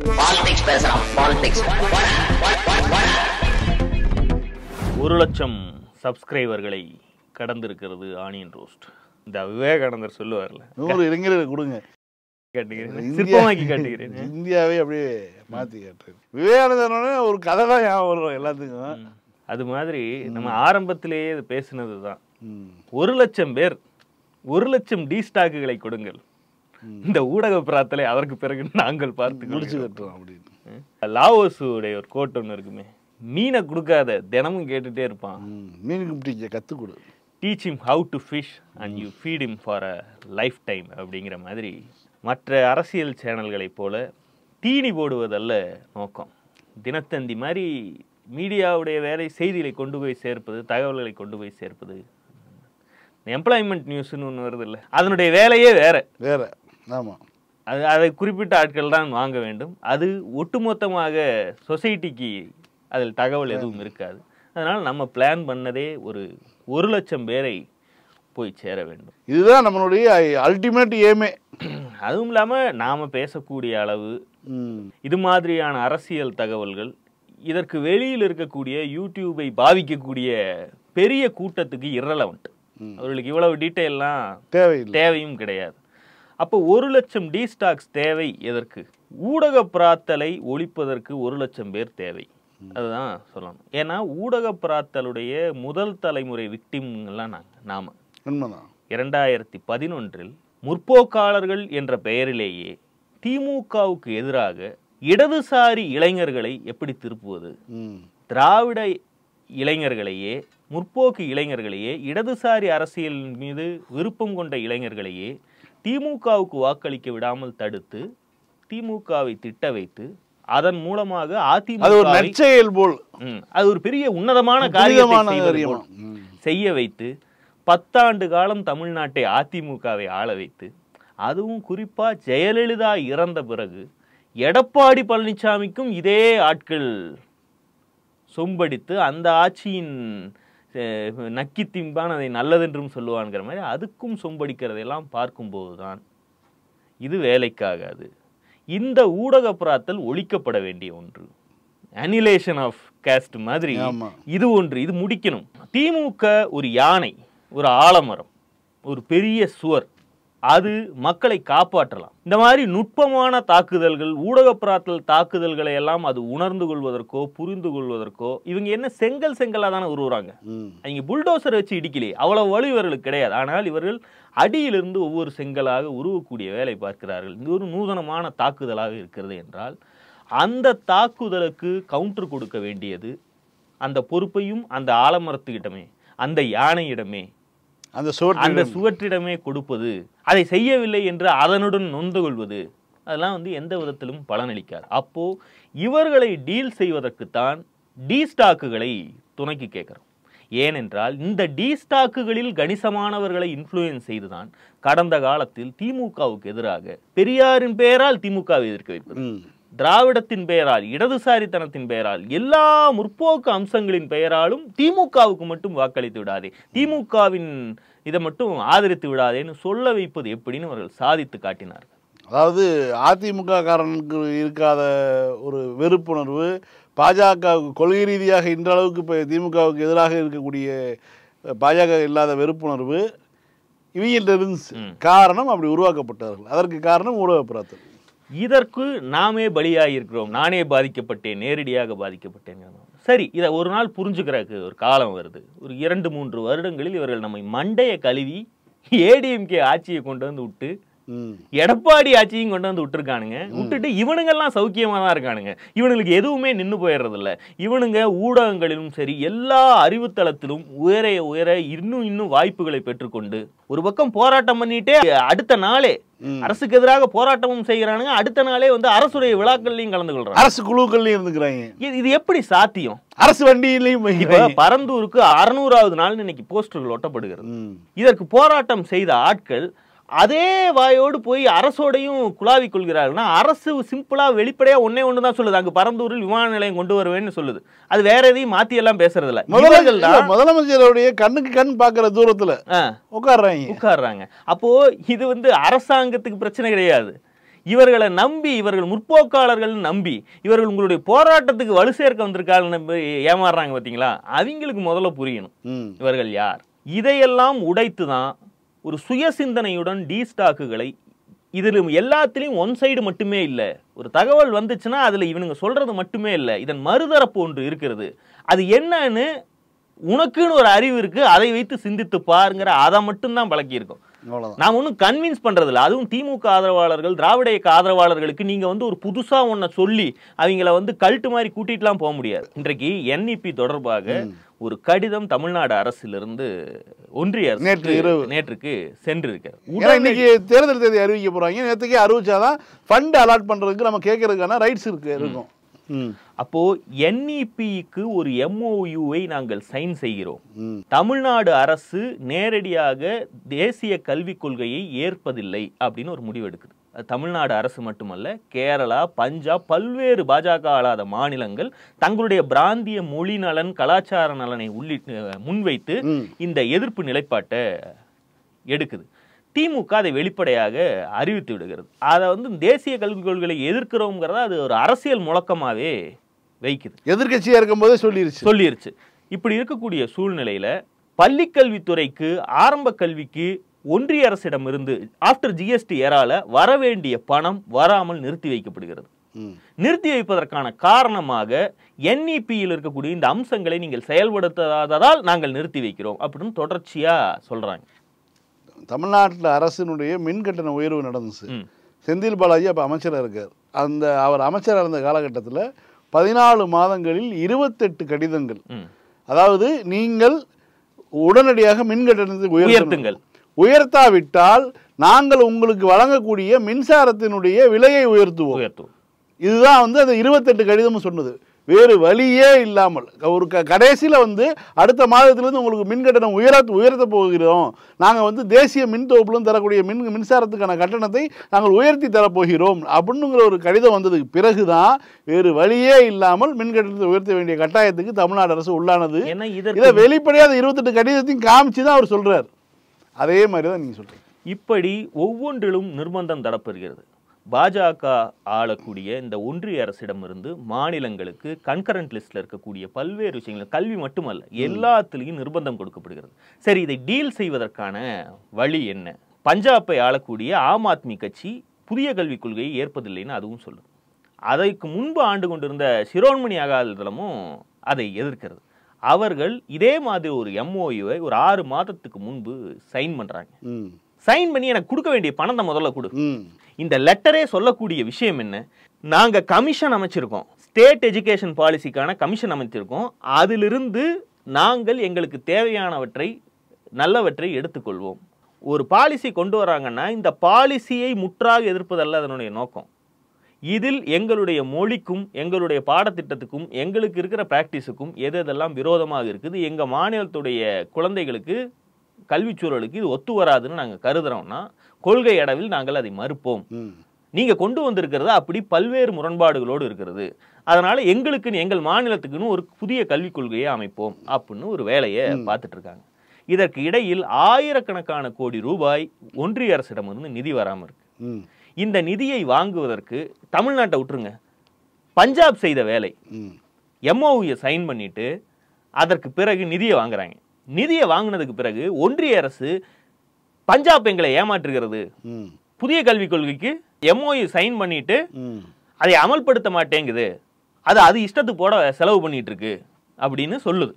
Politics பேசுறான் politics ஒரு லட்சம் சப்ஸ்கிரைபர்களை கடந்திருக்கிறது ஆனியன் ரோஸ்ட் இந்த விவேகானந்தர் சொல்லுவார்ல நூறு இளைஞர்கள் கொடுங்க காட்டுகிறேன் இந்தியா- சிற்பமாக்கி காட்டுகிறேன் இந்தியாவே அப்படியே மாத்தி காட்டுறது விவேகானந்தனோட ஒரு கதை தான் ஞாபகம் வரும் எல்லாத்துக்கும் அது மாதிரி நம்ம ஆரம்பத்திலேயே இது பேசினது தான் ம். ஒரு லட்சம் பேர் ஒரு லட்சம் டி ஸ்டாக்குகளை கொடுங்கள் இந்த ஊடக பிரார்த்தனை அதற்கு பிறகு நாங்கள் பார்த்து முடிச்சு கட்டுறோம் அப்படின்னு லாவோஸுடைய ஒரு கோட் ஒன்று இருக்குமே மீனை கொடுக்காத தினமும் கேட்டுட்டே இருப்பான் ம். மீன் குப்பிடிக்க கற்றுக் கொடு teach him how to fish and you feed him for a lifetime அப்படிங்கிற மாதிரி மற்ற அரசியல் சேனல்களைப் போல தீனி போடுவதல்ல நோக்கம் தினத்தந்தி மாதிரி மீடியாவுடைய வேலை செய்திகளை கொண்டு போய் சேர்ப்பது தகவல்களை கொண்டு போய் சேர்ப்பது எம்ப்ளாய்மெண்ட் நியூஸ்னு ஒன்று வருது இல்லை அதனுடைய வேலையே வேற வேற ஆமாம் அது அதை குறிப்பிட்ட ஆட்கள் தான் வாங்க வேண்டும் அது ஒட்டுமொத்தமாக சொசைட்டிக்கு அதில் தகவல் எதுவும் இருக்காது அதனால் நம்ம பிளான் பண்ணதே ஒரு ஒரு லட்சம் பேரை போய் சேர வேண்டும் இதுதான் நம்மளுடைய அல்டிமேட் ஏமே அதுவும் இல்லாமல் நாம் பேசக்கூடிய அளவு ம். இது மாதிரியான அரசியல் தகவல்கள் இதற்கு வெளியில் இருக்கக்கூடிய யூடியூபை பாவிக்கக்கூடிய பெரிய கூட்டத்துக்கு இரலவெண்ட் அவர்களுக்கு இவ்வளவு டீட்டெயில்லாம் தேவையில்லை தேவையும் கிடையாது அப்போ ஒரு லட்சம் டி ஸ்டாக்ஸ் தேவை எதற்கு ஊடக பிராத்தலை ஒழிப்பதற்கு ஒரு லட்சம் பேர் தேவை அதுதான் சொல்லணும் ஏன்னா ஊடக பிராத்தலுடைய முதல் தலைமுறை விக்டிம்லாம் நாங்கள் நாம உண்மைதான் இரண்டாயிரத்தி பதினொன்றில் முற்போக்காளர்கள் என்ற பெயரிலேயே திமுகவுக்கு எதிராக இடதுசாரி இளைஞர்களை எப்படி திருப்புவது ம். திராவிட இளைஞர்களையே முற்போக்கு இளைஞர்களையே இடதுசாரி அரசியல் மீது விருப்பம் கொண்ட இளைஞர்களையே திமுகவுக்கு வாக்களிக்க விடாமல் தடுத்து திமுகவை திட்ட வைத்து அதன் மூலமாக அது ஒரு அதிமுக நற்செயல் போல் அது ஒரு பெரிய உன்னதமான புனிதமான காரியத்தை செய்வது காரியமா போல் ம். செய்ய வைத்து பத்தாண்டு காலம் தமிழ்நாட்டை அதிமுகவை ஆள வைத்து அதுவும் குறிப்பா ஜெயலலிதா இறந்த பிறகு எடப்பாடி பழனிசாமிக்கும் இதே ஆட்கள் சொம்படித்து அந்த ஆட்சியின் அஹ், நக்கி திம்பான் அதை நல்லதென்றும் சொல்லுவான்ங்கிற மாதிரி அதுக்கும் சொம்படிக்கிறதையெல்லாம் பார்க்கும்போது தான் இது வேலைக்காகாது இந்த ஊடக பிராத்தல் ஒழிக்கப்பட வேண்டிய ஒன்று அனிலேஷன் ஆஃப் கேஸ்ட் மாதிரி ஆமா. இது ஒன்று இது முடிக்கணும் திமுக ஒரு யானை ஒரு ஆலமரம் ஒரு பெரிய சுவர் அது மக்களை காப்பாற்றலாம் இந்த மாதிரி நுட்பமான தாக்குதல்கள் ஊடக பிராத்தல் தாக்குதல்களை எல்லாம் அது உணர்ந்து கொள்வதற்கோ புரிந்து கொள்வதற்கோ இவங்க என்ன செங்கல் செங்கலா தானே உருவுறாங்க ம். அவங்க புல்டோசர் வச்சு இடிக்கலையே அவ்வளவு வலு இவர்களுக்கு கிடையாது ஆனால் இவர்கள் அடியிலிருந்து ஒவ்வொரு செங்கலாக உருவக்கூடிய வேலை பார்க்கிறார்கள் இது ஒரு நூதனமான தாக்குதலாக இருக்கிறது என்றால் அந்த தாக்குதலுக்கு கவுண்டர் கொடுக்க வேண்டியது அந்த பொறுப்பையும் அந்த ஆலமரத்துக்கிட்டமே அந்த யானையிடமே அந்த சோற்று அந்த சுவற்றிடமே கொடுப்பது அதை செய்யவில்லை என்று அதனுடன் நொந்து கொள்வது அதெல்லாம் வந்து எந்த விதத்திலும் பலனளிக்காது அப்போ இவர்களை டீல் செய்வதற்குத்தான் டி ஸ்டாக்குகளை துணைக்கு கேட்கிறோம் ஏனென்றால் இந்த டி ஸ்டாக்குகளில் கணிசமானவர்களை இன்ஃப்ளூயன்ஸ் செய்துதான் கடந்த காலத்தில் திமுகவுக்கு எதிராக பெரியாரின் பெயரால் திமுகவை எதிர்க்க வைப்பது ம். திராவிடத்தின் பெயரால் இடதுசாரித்தனத்தின் பெயரால் எல்லா முற்போக்கு அம்சங்களின் பெயராலும் திமுகவுக்கு மட்டும் வாக்களித்து விடாதே திமுகவின் இதை மட்டும் ஆதரித்து விடாதேன்னு சொல்ல வைப்பது எப்படின்னு அவர்கள் சாதித்து காட்டினார்கள் அதாவது அதிமுக காரனுக்கு இருக்காத ஒரு வெறுப்புணர்வு பாஜக கொள்கை ரீதியாக இன்றளவுக்கு இப்போ திமுகவுக்கு எதிராக இருக்கக்கூடிய பாஜக இல்லாத வெறுப்புணர்வு இவங்கள்ட்ட இருந்துச்சு காரணம் அப்படி உருவாக்கப்பட்டார்கள் அதற்கு காரணம் ஊடக பிரார்த்தனை இதற்கு நாமே பலியாகியிருக்கிறோம் நானே பாதிக்கப்பட்டேன் நேரடியாக பாதிக்கப்பட்டேன் சரி இதை ஒரு நாள் புரிஞ்சுக்கிறதுக்கு ஒரு காலம் வருது ஒரு இரண்டு மூன்று வருடங்களில் இவர்கள் நம்மை மண்டையை கழுவி ஏடிஎம்கே ஆட்சியை கொண்டு வந்து விட்டு ம் எடப்பாடி ஆட்சியும் கொண்டு வந்து விட்டுருக்கானுங்க விட்டுட்டு இவனுங்கெல்லாம் சௌக்கியமா தான் இருக்கானுங்க இவனுங்களுக்கு எதுவுமே நின்னு போயிடுறது இல்ல இவனுங்க ஊடகங்களிலும் சரி எல்லா அறிவுத்தளத்திலும் உயர உயர இன்னும் இன்னும் வாய்ப்புகளை பெற்றுக்கொண்டு ஒரு பக்கம் போராட்டம் பண்ணிட்டே அடுத்த நாளே ம். அரசுக்கு எதிராக போராட்டமும் செய்கிறானுங்க அடுத்த நாளே வந்து அரசுடைய விழாக்கள்லையும் கலந்து கொள்றாங்க அரசு குழுக்கள்லையும் இருந்துக்கிறாங்க இது- இது எப்படி சாத்தியம் அரசு வண்டியிலையும் இப்ப போய்க்கிறாங்க. பரந்தூருக்கு அறுநூறாவது நாள் இன்னைக்கு போஸ்டர்கள் ஒட்டப்படுகிறது ம் இதற்கு போராட்டம் செய்த ஆட்கள் அதே வாயோடு போய் அரசோடையும் குழாவிக் கொள்கிறார்கள்னா அரசு சிம்பிளா வெளிப்படையா ஒன்னே ஒன்று தான் சொல்லுது அங்க பரந்தூரில் விமான நிலையம் கொண்டு வருவேன்னு சொல்லுது அது வேற எதையும் மாத்தி எல்லாம் பேசுறது இல்ல இவர்கள் முதலமைச்சர் தான் முதலமைச்சருடைய கண்ணுக்கு கண் பார்க்குற தூரத்துல ஆ, உட்காடுறாங்க உட்கார்றாங்க அப்போ இது வந்து அரசாங்கத்துக்கு பிரச்சனை கிடையாது இவர்களை நம்பி இவர்கள் முற்போக்காளர்கள் நம்பி இவர்கள் உங்களுடைய போராட்டத்துக்கு வலு சேர்க்க வந்திருக்காங்க ஏமாறுறாங்க பார்த்தீங்களா அவங்களுக்கு முதல்ல புரியணும் ம் இவர்கள் யார் இதையெல்லாம் உடைத்து தான் ஒரு சுய சிந்தனையுடன் டி ஸ்டாக்குகளை இதில் எல்லாத்துலேயும் ஒன் சைடு மட்டுமே இல்லை ஒரு தகவல் வந்துச்சுன்னா அதில் இவனுங்க சொல்றது மட்டுமே இல்லை இதன் மறுதரப்பு ஒன்று இருக்கிறது அது என்னன்னு உனக்குன்னு ஒரு அறிவு இருக்கு அதை வைத்து சிந்தித்து பாருங்கிற அதை மட்டும்தான் பழக்கியிருக்கோம் அவ்வளோதான் நாம் ஒன்றும் கன்வின்ஸ் பண்றது இல்ல அதுவும் திமுக ஆதரவாளர்கள் திராவிட இயக்க ஆதரவாளர்களுக்கு நீங்க வந்து ஒரு புதுசா ஒன்றை சொல்லி அவங்கள வந்து கல்ட்டு மாதிரி கூட்டிட்டுலாம் போக முடியாது இன்றைக்கு என்இபி தொடர்பாக ஒரு கடிதம் தமிழ்நாடு அரசிலிருந்து ஒன்றிய அரசுக்கு நேற்று இரவு. நேற்றுக்கு சென்றிருக்கிறது ஏன்னா இன்னைக்கு தேர்தல் தேதி அறிவிக்க போறாங்க நேற்றுக்கே அறிவிச்சாதான் ஃபண்ட் அலாட் பண்றதுக்கு நம்ம கேட்கறதுக்கான ரைட்ஸ் இருக்கு இருக்கும் ம் அப்போ என்இபிக்கு ஒரு எம்ஓயுவை நாங்கள் சைன் செய்கிறோம் ம் தமிழ்நாடு அரசு நேரடியாக தேசிய கல்விக் கொள்கையை ஏற்பதில்லை அப்படின்னு ஒரு முடிவு எடுக்குது அது தமிழ்நாடு அரசு மட்டுமல்ல கேரளா பஞ்சாப் பல்வேறு பாஜக ஆளாத மாநிலங்கள் தங்களுடைய பிராந்திய மொழி நலன் கலாச்சார நலனை உள்ளிட்டு முன்வைத்து ம். இந்த எதிர்ப்பு நிலைப்பாட்டை எடுக்குது திமுக அதை வெளிப்படையாக அறிவித்து விடுகிறது அதை வந்து தேசிய கல்விக் கொள்கையை எதிர்க்கிறோங்கிறத அது ஒரு அரசியல் முழக்கமாவே வைக்குது எதிர்க்கட்சியா இருக்கும்போதே சொல்லிருச்சு சொல்லிருச்சு இப்படி இருக்கக்கூடிய சூழ்நிலையில பள்ளிக்கல்வித்துறைக்கு ஆரம்ப கல்விக்கு ஒன்றிய அரசிடமிருந்து ஆஃப்டர் ஜிஎஸ்டி ஏரால வர வேண்டிய பணம் வராமல் நிறுத்தி வைக்கப்படுகிறது ம் நிறுத்தி வைப்பதற்கான காரணமாக என்இபியில் இருக்கக்கூடிய இந்த அம்சங்களை நீங்கள் செயல்படுத்தாததால் நாங்கள் நிறுத்தி வைக்கிறோம் அப்படின்னு தொடர்ச்சியா சொல்றாங்க தமிழ்நாட்டில் அரசினுடைய மின் கட்டண உயர்வு நடந்துச்சு ம். செந்தில் பாலாஜி அப்போ அமைச்சராக இருக்கார் அந்த அவர் அமைச்சராக இருந்த காலகட்டத்தில் பதினாலு மாதங்களில் இருபத்தெட்டு கடிதங்கள் ம். அதாவது நீங்கள் உடனடியாக மின் கட்டணத்தை உயர்த்தணும். உயர்த்துங்கள் உயர்த்தாவிட்டால் நாங்கள் உங்களுக்கு வழங்கக்கூடிய மின்சாரத்தினுடைய விலையை உயர்த்துவோம் உயர்த்துவோம் இதுதான் வந்து அந்த இருபத்தெட்டு கடிதமும் சொன்னது வேறு வழியே இல்லாமல் ஒரு க கடைசியில் வந்து அடுத்த மாதத்திலிருந்து உங்களுக்கு மின் கட்டணம் உயர உயர்த்த போகிறோம் நாங்கள் வந்து தேசிய மின் தொகுப்பிலும் தரக்கூடிய மின் மின்சாரத்துக்கான கட்டணத்தை நாங்கள் உயர்த்தி தரப்போகிறோம் அப்படின்னுங்கிற ஒரு கடிதம் வந்ததுக்கு பிறகு தான் வேறு வழியே இல்லாமல் மின் கட்டணத்தை உயர்த்த வேண்டிய கட்டாயத்துக்கு தமிழ்நாடு அரசு உள்ளானது ஏன்னா இதை இதற்கு வெளிப்படையாக இருபத்தெட்டு கடிதத்தையும் காமிச்சு தான் அவர் சொல்றார் அதே மாதிரி தான் நீங்கள் சொல்கிறீங்க இப்படி ஒவ்வொன்றிலும் நிர்பந்தம் தரப்பெறுகிறது பாஜக ஆளக்கூடிய இந்த ஒன்றிய அரசிடமிருந்து மாநிலங்களுக்கு கன்கரண்ட் லிஸ்ட்ல இருக்கக்கூடிய பல்வேறு விஷயங்கள் கல்வி மட்டுமல்ல எல்லாத்துலேயும் நிர்பந்தம் கொடுக்கப்படுகிறது சரி இதை டீல் செய்வதற்கான வழி என்ன பஞ்சாபை ஆளக்கூடிய ஆம் ஆத்மி கட்சி புதிய கல்விக் கொள்கையை ஏற்பதில்லைன்னு அதுவும் சொல்லுது அதற்கு முன்பு ஆண்டு கொண்டிருந்த சிரோன்மணி அகாலிதளமும் அதை எதிர்க்கிறது அவர்கள் இதே மாதிரி ஒரு எம்ஓயுவை ஒரு ஆறு மாதத்துக்கு முன்பு சைன் பண்றாங்க ம் சைன் பண்ணி எனக்கு கொடுக்க வேண்டிய பணத்தை முதல்ல கொடு ம் இந்த லெட்டரே சொல்லக்கூடிய விஷயம் என்ன நாங்க கமிஷன் அமைச்சிருக்கோம் ஸ்டேட் எஜுகேஷன் பாலிசிக்கான கமிஷன் அமைச்சிருக்கோம் அதிலிருந்து நாங்கள் எங்களுக்கு தேவையானவற்றை நல்லவற்றை எடுத்துக்கொள்வோம் ஒரு பாலிசி கொண்டு வராங்கன்னா இந்த பாலிசியை முற்றாக எதிர்ப்பதல்ல அதனுடைய நோக்கம் இதில் எங்களுடைய மொழிக்கும் எங்களுடைய பாடத்திட்டத்துக்கும் எங்களுக்கு இருக்கிற ப்ராக்டிஸுக்கும் எது எதெல்லாம் விரோதமாக இருக்குது எங்கள் மாநிலத்துடைய குழந்தைகளுக்கு கல்விச் சூழலுக்கு இது ஒத்து வராதுன்னு நாங்கள் கருதுறோம்னா கொள்கை அளவில் நாங்கள் அதை மறுப்போம் ம் நீங்க கொண்டு வந்திருக்கிறது அப்படி பல்வேறு முரண்பாடுகளோடு இருக்கிறது அதனால எங்களுக்குன்னு எங்கள் மாநிலத்துக்குன்னு ஒரு புதிய கல்விக் கொள்கையை அமைப்போம் அப்படின்னு ஒரு வேலையை பார்த்துட்டு இருக்காங்க இதற்கு இடையில் ஆயிரக்கணக்கான கோடி ரூபாய் ஒன்றிய அரசிடமிருந்து நிதி வராம இருக்கு ம் இந்த நிதியை வாங்குவதற்கு தமிழ்நாட்டை விட்டுருங்க பஞ்சாப் செய்த வேலை ம் எம்ஓவியை சைன் பண்ணிட்டு அதற்கு பிறகு நிதியை வாங்குறாங்க நிதியை வாங்கினதுக்கு பிறகு ஒன்றிய அரசு பஞ்சாப் எங்களை ஏமாற்றுகிறது ம் புதிய கல்விக் கொள்கைக்கு எம்ஓயு சைன் பண்ணிட்டு ம் அதை அமல்படுத்த மாட்டேங்குது அது அது இஷ்டத்துக்கு போட செலவு பண்ணிட்டு இருக்கு அப்படின்னு சொல்லுது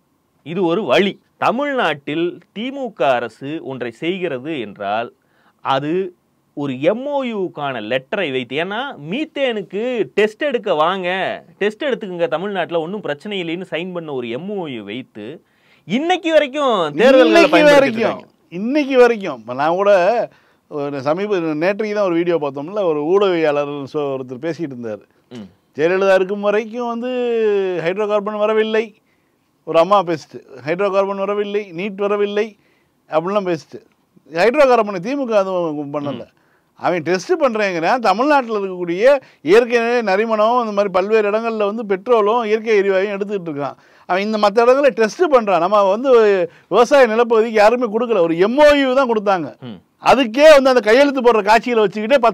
இது ஒரு வழி தமிழ்நாட்டில் திமுக அரசு ஒன்றை செய்கிறது என்றால் அது ஒரு எம்ஓயுக்கான லெட்டரை வைத்து ஏன்னா மீத்தேனுக்கு டெஸ்ட் எடுக்க வாங்க டெஸ்ட் எடுத்துக்கங்க தமிழ்நாட்டில் ஒன்றும் பிரச்சனை இல்லைன்னு சைன் பண்ண ஒரு எம்ஓயு வைத்து இன்னைக்கு வரைக்கும் தேர்தல்களை இன்னைக்கு பயன்படுத்திட்டு வரைக்கும் இருக்காங்க. இன்னைக்கு வரைக்கும் இப்போ நான் கூட ஒரு சமீப நேற்றைக்கு தான் ஒரு வீடியோ பார்த்தோம்ல ஒரு ஊடகவியாளர் சொ- ஒருத்தர் பேசிக்கிட்டு இருந்தார் ம். ஜெயலலிதா இருக்கும் வரைக்கும் வந்து ஹைட்ரோ கார்பன் வரவில்லை ஒரு அம்மா பேசிட்டு ஹைட்ரோ கார்பன் வரவில்லை நீட் வரவில்லை அப்படிலாம் பேசிட்டு ஹைட்ரோ கார்பனை திமுக அதுவும் பண்ணலை அவன் டெஸ்ட் பண்ணுறேங்கிறேன் தமிழ்நாட்டில் இருக்கக்கூடிய இயற்கை நரிமணம் இந்த மாதிரி பல்வேறு இடங்களில் வந்து பெட்ரோலும் இயற்கை எரிவாயும் எடுத்துக்கிட்டு இருக்கான் அவன் இந்த மற்ற இடங்களில் டெஸ்ட் பண்ணுறான் நம்ம வந்து விவசாய நிலப்பகுதிக்கு யாருமே கொடுக்கல ஒரு எம்ஓயு தான் கொடுத்தாங்க ம். அதுக்கே வந்து அந்த கையெழுத்து போடுற காட்சிகளை வச்சுக்கிட்டே பத்து வருஷம்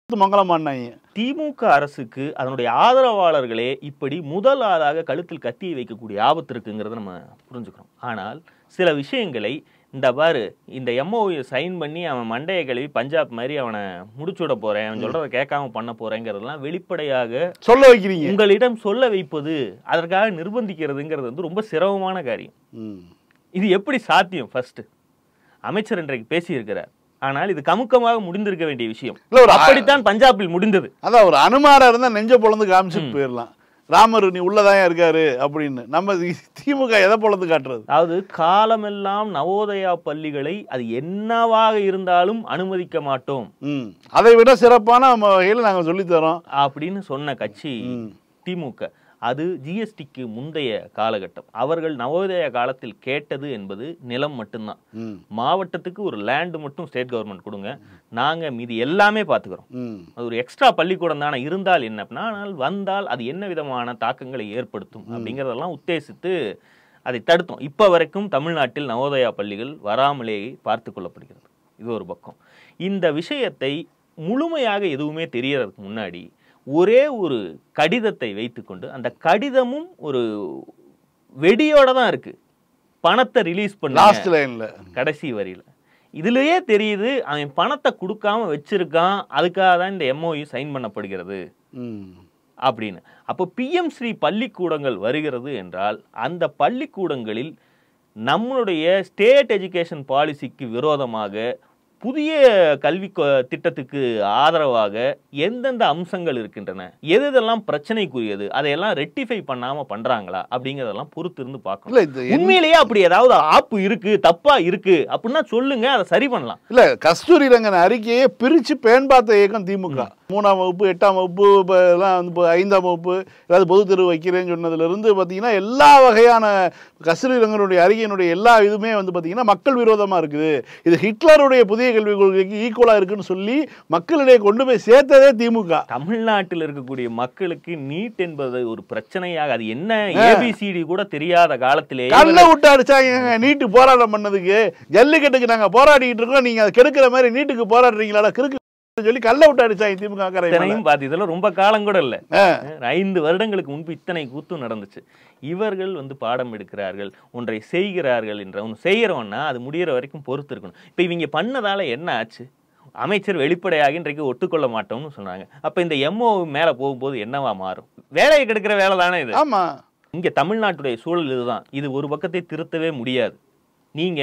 மங்களம் பண்ணாங்க திமுக அரசுக்கு அதனுடைய ஆதரவாளர்களே இப்படி முதல் ஆளாக கழுத்தில் கத்தியை வைக்கக்கூடிய ஆபத்து இருக்குங்கிறத நம்ம புரிஞ்சுக்கிறோம் ஆனால் சில விஷயங்களை இந்த பாரு இந்த எம்ஓயை சைன் பண்ணி அவன் மண்டையை கழுவி பஞ்சாப் மாதிரி அவனை முடிச்சுட போறேன் அவன் சொல்றதை கேட்காம பண்ண போறேங்கிறதெல்லாம் வெளிப்படையாக சொல்ல வைக்கிறீங்க உங்களிடம் சொல்ல வைப்பது அதற்காக நிர்பந்திக்கிறதுங்கிறது வந்து ரொம்ப சிரமமான காரியம் ம். இது எப்படி சாத்தியம் ஃபர்ஸ்ட் அமைச்சர் இன்றைக்கு பேசியிருக்கிறார் ஆனால் இது கமுக்கமாக முடிந்திருக்க வேண்டிய விஷயம் இல்ல ஒரு அப்படித்தான் பஞ்சாபில் முடிந்தது அதான் ஒரு அனுமாரா இருந்தா நெஞ்ச பொழந்து காமிச்சிட்டு போயிடலாம் ராமர் நீ உள்ளதான் இருக்காரு அப்படின்னு நம்ம திமுக எதை பொழந்து காட்டுறது அதாவது காலமெல்லாம் நவோதயா பள்ளிகளை அது என்னவாக இருந்தாலும் அனுமதிக்க மாட்டோம் ம் அதை விட சிறப்பான வகையில் நாங்கள் சொல்லித்தரோம் அப்படின்னு சொன்ன கட்சி திமுக அது ஜிஎஸ்டிக்கு முந்தைய காலகட்டம் அவர்கள் நவோதய காலத்தில் கேட்டது என்பது நிலம் மட்டும்தான் ம் மாவட்டத்துக்கு ஒரு லேண்டு மட்டும் ஸ்டேட் கவர்மெண்ட் கொடுங்க நாங்க மீதி எல்லாமே பார்த்துக்கிறோம் ம் அது ஒரு எக்ஸ்ட்ரா பள்ளிக்கூடம் தானே இருந்தால் என்ன அப்படின்னா, ஆனால் வந்தால் அது என்ன விதமான தாக்கங்களை ஏற்படுத்தும் அப்படிங்கிறதெல்லாம் உத்தேசித்து அதை தடுத்தோம் இப்போ வரைக்கும் தமிழ்நாட்டில் நவோதயா பள்ளிகள் வராமலேயே பார்த்து கொள்ளப்படுகிறது இது ஒரு பக்கம் இந்த விஷயத்தை முழுமையாக எதுவுமே தெரியறதுக்கு முன்னாடி ஒரே ஒரு கடிதத்தை வைத்துக்கொண்டு அந்த கடிதமும் ஒரு வெடியோட தான் இருக்கு பணத்தை ரிலீஸ் பண்ண லாஸ்ட் லைன்ல கடைசி வரியில இதுலயே தெரியுது அவன் பணத்தை கொடுக்காம வச்சிருக்கான் அதுக்காக தான் இந்த எம்ஓயு சைன் பண்ணப்படுகிறது ம் அப்படின்னு அப்போ பிஎம் ஸ்ரீ பள்ளிக்கூடங்கள் வருகிறது என்றால் அந்த பள்ளிக்கூடங்களில் நம்மளுடைய ஸ்டேட் எஜுகேஷன் பாலிசிக்கு விரோதமாக புதிய கல்வி கொ- திட்டத்துக்கு ஆதரவாக எந்தெந்த அம்சங்கள் இருக்கின்றன எது எதெல்லாம் பிரச்சனைக்குரியது அதையெல்லாம் ரெட்டிஃபை பண்ணாம பண்றாங்களா அப்படிங்கறதெல்லாம் பொறுத்து இருந்து பார்க்கணும் இல்ல இது என்ன- உண்மையிலேயே அப்படி ஏதாவது ஆப்பு இருக்கு தப்பா இருக்கு அப்படின்னா சொல்லுங்க அதை சரி பண்ணலாம் இல்ல கஸ்தூரி ரங்கன் அறிக்கையை பிரிச்சு பேன் பார்த்த இயக்கம் திமுக மூணாம் வகுப்பு எட்டாம் வகுப்பு இப்போ எல்லாம் வந்து இப்போ ஐந்தாம் வகுப்பு ஏதாவது பொது தெருவு வைக்கிறேன்னு சொன்னதுல இருந்து பார்த்தீங்கன்னா எல்லா வகையான கஸ்தூரி ரங்கனுடைய அறிக்கையினுடைய எல்லா இதுவுமே வந்து பார்த்தீங்கன்னா மக்கள் விரோதமா இருக்குது இது ஹிட்லருடைய புதிய கல்விக் கொள்கைக்கு ஈக்குவலா இருக்குன்னு சொல்லி மக்களிடையே கொண்டு போய் சேர்த்ததே திமுக தமிழ்நாட்டில் இருக்கக்கூடிய மக்களுக்கு நீட் என்பது ஒரு பிரச்சனையாக அது என்ன ஏபிசிடி கூட தெரியாத காலத்திலேயே கல்ல விட்டு அடிச்சாங்க நீட்டு போராட்டம் பண்ணதுக்கு ஜல்லிக்கட்டுக்கு நாங்க போராடிக்கிட்டு இருக்கோம் நீங்க அதை கெடுக்கிற மாதிரி நீட்டுக்கு போராடுறீங்களா கிறுக்கு சொல்லி கல்ல விட்டு அடிச்சாங்க திமுக காரங்க மேல. இத்தனையும் பார்த்து இதெல்லாம் ரொம்ப காலம் கூட இல்ல ஆ. ஐந்து வருடங்களுக்கு முன்பு இத்தனை கூத்தும் நடந்துச்சு இவர்கள் வந்து பாடம் எடுக்கிறார்கள் ஒன்றை செய்கிறார்கள் என்ற ஒன்று செய்கிறவன்னா அது முடியிற வரைக்கும் பொறுத்து இருக்கணும் இப்போ இவங்க பண்ணதால என்ன ஆச்சு அமைச்சர் வெளிப்படையாக இன்றைக்கு ஒட்டுக்கொள்ள மாட்டோம்னு சொன்னாங்க அப்ப இந்த எம்ஓ மேல போகும்போது என்னவா மாறும் வேலையை கெடுக்கிற வேலை தானே இது ஆமா இங்க தமிழ்நாட்டுடைய சூழல் இதுதான் இது ஒரு பக்கத்தை திருத்தவே முடியாது நீங்க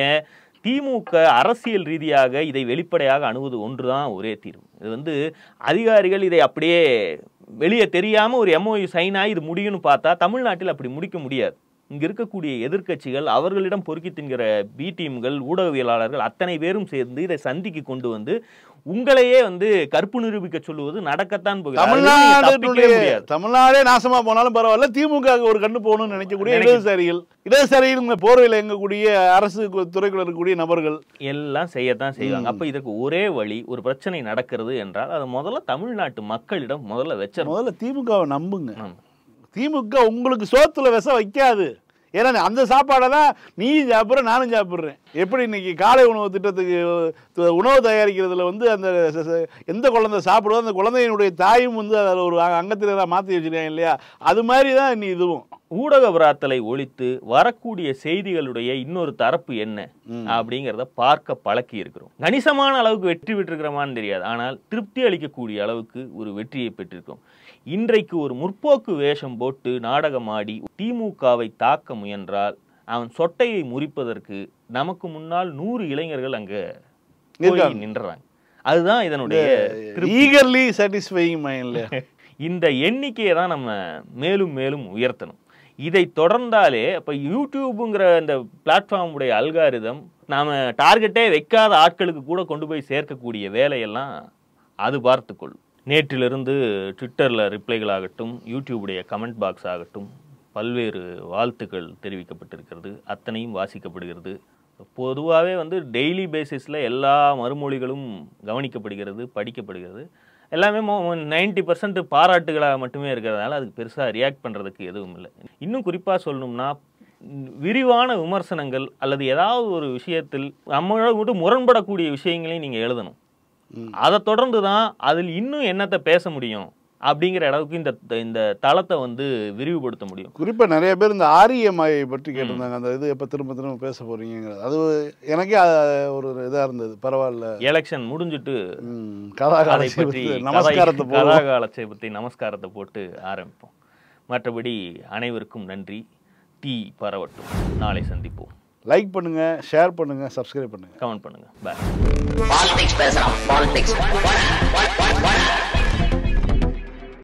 திமுக அரசியல் ரீதியாக இதை வெளிப்படையாக அணுவது ஒன்றுதான் ஒரே தீர்வு இது வந்து அதிகாரிகள் இதை அப்படியே வெளியே தெரியாம ஒரு எம்ஓயு சைன் ஆகி இது முடியும்னு பார்த்தா தமிழ்நாட்டில் அப்படி முடிக்க முடியாது இங்க இருக்கக்கூடிய எதிர்க்கட்சிகள் அவர்களிடம் பொறுக்கி தின்கிற பி டீம்கள் ஊடகவியலாளர்கள் அத்தனை பேரும் சேர்ந்து இதை சந்திக்கு கொண்டு வந்து உங்களையே வந்து கற்பு நிரூபிக்க சொல்லுவது நடக்கத்தான் போகுது அதிலிருந்து நீங்க தப்பிக்கவே தமிழ்நாடு முடியாது தமிழ்நாடே நாசமா போனாலும் பரவாயில்ல திமுக க்கு ஒரு கண்ணு போகணும்னு நினைக்கக்கூடிய நினைக்க- இடதுசாரிகள் இடதுசாரிகள் போர்வையில் இயங்கக்கூடிய அரசு கு- துறைக்குள்ள இருக்கக்கூடிய நபர்கள் எல்லாம் செய்யத்தான் செய்வாங்க அப்ப இதற்கு ஒரே வழி ஒரு பிரச்சனை நடக்கிறது என்றால் அது முதல்ல தமிழ்நாட்டு மக்களிடம் முதல்ல வச்சிடணும் முதல்ல திமுகவை நம்புங்க ஆமா. திமுக உங்களுக்கு சோத்துல விஷம் வைக்காது ஏன்னா அந்த சாப்பாடை தான் நீயும் சாப்பிட்ற நானும் சாப்பிட்றேன் எப்படி இன்னைக்கு காலை உணவு திட்டத்துக்கு து- உணவு தயாரிக்கிறதுல வந்து அந்த ச- ச- எந்த குழந்தை சாப்பிடுதோ அந்த குழந்தையினுடைய தாயும் வந்து அதில் ஒரு அ- அங்கத்தினராக மாற்றி வச்சிருக்காங்க இல்லையா அது மாதிரி தான் நீ இதுவும் ஊடக விராத்தலை ஒழித்து வரக்கூடிய செய்திகளுடைய இன்னொரு தரப்பு என்ன அப்படிங்கிறத பார்க்க பழக்கி இருக்கிறோம் கணிசமான அளவுக்கு வெற்றி பெற்றிருக்கிறோமான்னு தெரியாது ஆனால் திருப்தி அளிக்கக்கூடிய அளவுக்கு ஒரு வெற்றியை பெற்றிருக்கோம் இன்றைக்கு ஒரு முற்போக்கு வேஷம் போட்டு நாடகமாடி திமுகவை தாக்க முயன்றால் அவன் சொட்டையை முறிப்பதற்கு நமக்கு முன்னால் நூறு இளைஞர்கள் அங்க போய் இருக்காங்க. நின்றுறாங்க அதுதான் இதனுடைய திருப்தி. ஈகர்லி சாட்டிஸ்ஃபைங் மைண்ட்ல இந்த எண்ணிக்கையை தான் நம்ம மேலும் மேலும் உயர்த்தணும் இதை தொடர்ந்தாலே இப்போ யூடியூப்புங்கிற இந்த பிளாட்ஃபார்முடைய அல்காரிதம் நாம டார்கெட்டே வைக்காத ஆட்களுக்கு கூட கொண்டு போய் சேர்க்கக்கூடிய வேலையெல்லாம் அது பார்த்துக்கொள்ளும் நேற்றிலிருந்து ட்விட்டரில் ரிப்ளைகளாகட்டும் யூடியூபுடைய கமெண்ட் பாக்ஸ் ஆகட்டும் பல்வேறு வாழ்த்துக்கள் தெரிவிக்கப்பட்டிருக்கிறது அத்தனையும் வாசிக்கப்படுகிறது பொதுவாகவே வந்து டெய்லி பேசிஸில் எல்லா மறுமொழிகளும் கவனிக்கப்படுகிறது படிக்கப்படுகிறது எல்லாமே நைன்டி பர்சன்ட் பாராட்டுகளாக மட்டுமே இருக்கிறதுனால அதுக்கு பெருசாக ரியாக்ட் பண்ணுறதுக்கு எதுவும் இல்லை இன்னும் குறிப்பாக சொல்லணும்னா ம், விரிவான விமர்சனங்கள் அல்லது ஏதாவது ஒரு விஷயத்தில் நம்மளோட மட்டும் முரண்படக்கூடிய விஷயங்களையும் நீங்கள் எழுதணும் அதை தொடர்ந்து தான் அதில் இன்னும் என்னத்தை பேச முடியும் அப்படிங்கிற அளவுக்கு இந்த இந்த தளத்தை வந்து விரிவுபடுத்த முடியும் குறிப்பா நிறைய பேர் இந்த ஆரியமாயை பற்றி கேட்டிருந்தாங்க அந்த இது எப்ப திரும்ப திரும்ப பேச போறீங்கிறது அது எனக்கே அது ஒரு இதா இருந்தது பரவாயில்ல எலெக்ஷன் முடிஞ்சிட்டு ம், கதாகால அதை பற்றி சிவத்து, நமஸ்காரத்தை கதை- போடுவோம். கதாகாலத்தை பற்றி நமஸ்காரத்தை போட்டு ஆரம்பிப்போம் மற்றபடி அனைவருக்கும் நன்றி தீ பரவட்டும் நாளை சந்திப்போம் லைக் பண்ணுங்க ஷேர் பண்ணுங்க சப்ஸ்கிரைப் பண்ணுங்க கமெண்ட் பண்ணுங்க பாய் Politics பேசலாம் பாலிடிக்ஸ்